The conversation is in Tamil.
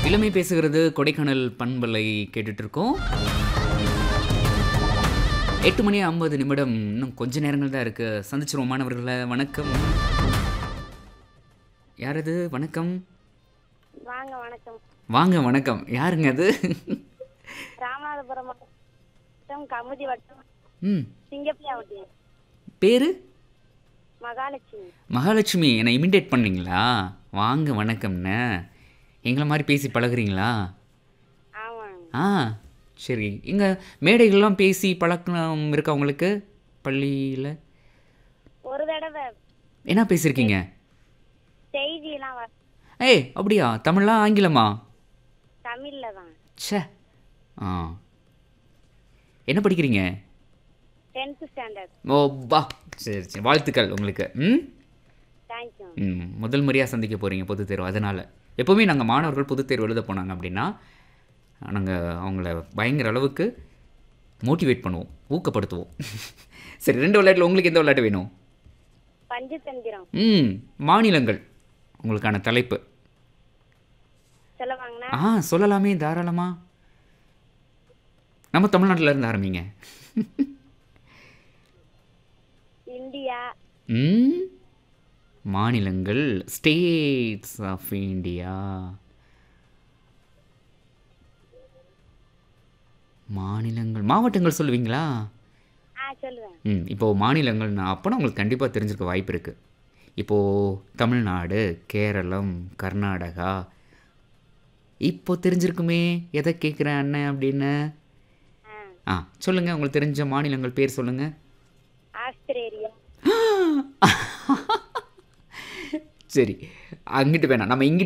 இளமை பேசுகிறது கொடைக்கானல் பண்பலை கேட்டுட்டு இருக்கோம் எட்டு மணி ஐம்பது நிமிடம் இன்னும் கொஞ்ச நேரங்கள் தான் இருக்கு சந்திச்சிருவோம் மாணவர்களை வணக்கம் யார் அது வணக்கம் வாங்க வணக்கம் வாங்க வணக்கம் யாருங்க அது ராமநாதபுரம் மாவட்டம் கமுதி வட்டம் ம் சிங்கப்பியாவட்டி பேரு மகாலட்சுமி மகாலட்சுமி என்னை இமிடேட் பண்ணீங்களா வாங்க வணக்கம்ண்ணே எங்களை மாதிரி பேசி பழகுறீங்களா ஆமாங்க ஆ சரி இங்கே மேடைகள்லாம் பேசி பழக்கம் இருக்கா உங்களுக்கு பள்ளியில் ஒரு தடவை என்ன பேசியிருக்கீங்க செய்தியெல்லாம் வ- ஏய் அப்படியா தமிழா ஆங்கிலமா தமிழ்ல தான் ச்சே ஆ என்ன படிக்கிறீங்க டென்த் ஸ்டாண்டர்ட் ஓ பா சரி சரி வாழ்த்துக்கள் உங்களுக்கு ம் தேங்க்யூ ம் முதல் முறையாக சந்திக்க போகிறீங்க பொதுத் தேர்வு அதனால் எப்போவுமே நாங்கள் மாணவர்கள் பொதுத் தேர்வு எழுத போனாங்க அப்படின்னா நாங்கள் அவங்கள பயங்கர அளவுக்கு மோட்டிவேட் பண்ணுவோம் ஊக்கப்படுத்துவோம் சரி ரெண்டு விளையாட்டில் உங்களுக்கு எந்த விளையாட்டு வேணும் பஞ்சதந்திரம் ம் மாநிலங்கள் உங்களுக்கான தலைப்பு சொல்லுவாங்கண்ணா ஆ சொல்லலாமே தாராளமா நம்ம தமிழ்நாட்டில் இருந்து ஆரம்பிங்க இந்தியா ம் மாநிலங்கள் ஸ்டேட்ஸ் ஆஃப் இந்தியா மாநிலங்கள் மாவட்டங்கள் சொல்லுவீங்களா ஆ சொல்லுவேன் ம் இப்போது மாநிலங்கள்னா அப்போனா உங்களுக்கு கண்டிப்பாக தெரிஞ்சிருக்க வாய்ப்பு இருக்குது இப்போது தமிழ்நாடு கேரளம் கர்நாடகா இப்போ தெரிஞ்சிருக்குமே எதை கேட்குறேன் அண்ணன் அப்படின்னு ஆ ஆ சொல்லுங்கள் உங்களுக்கு தெரிஞ்ச மாநிலங்கள் பேர் சொல்லுங்கள் ஆஸ்திரேலியா சரி அங்கிட்டு வேணாம் நம்ம இங்கிட்டு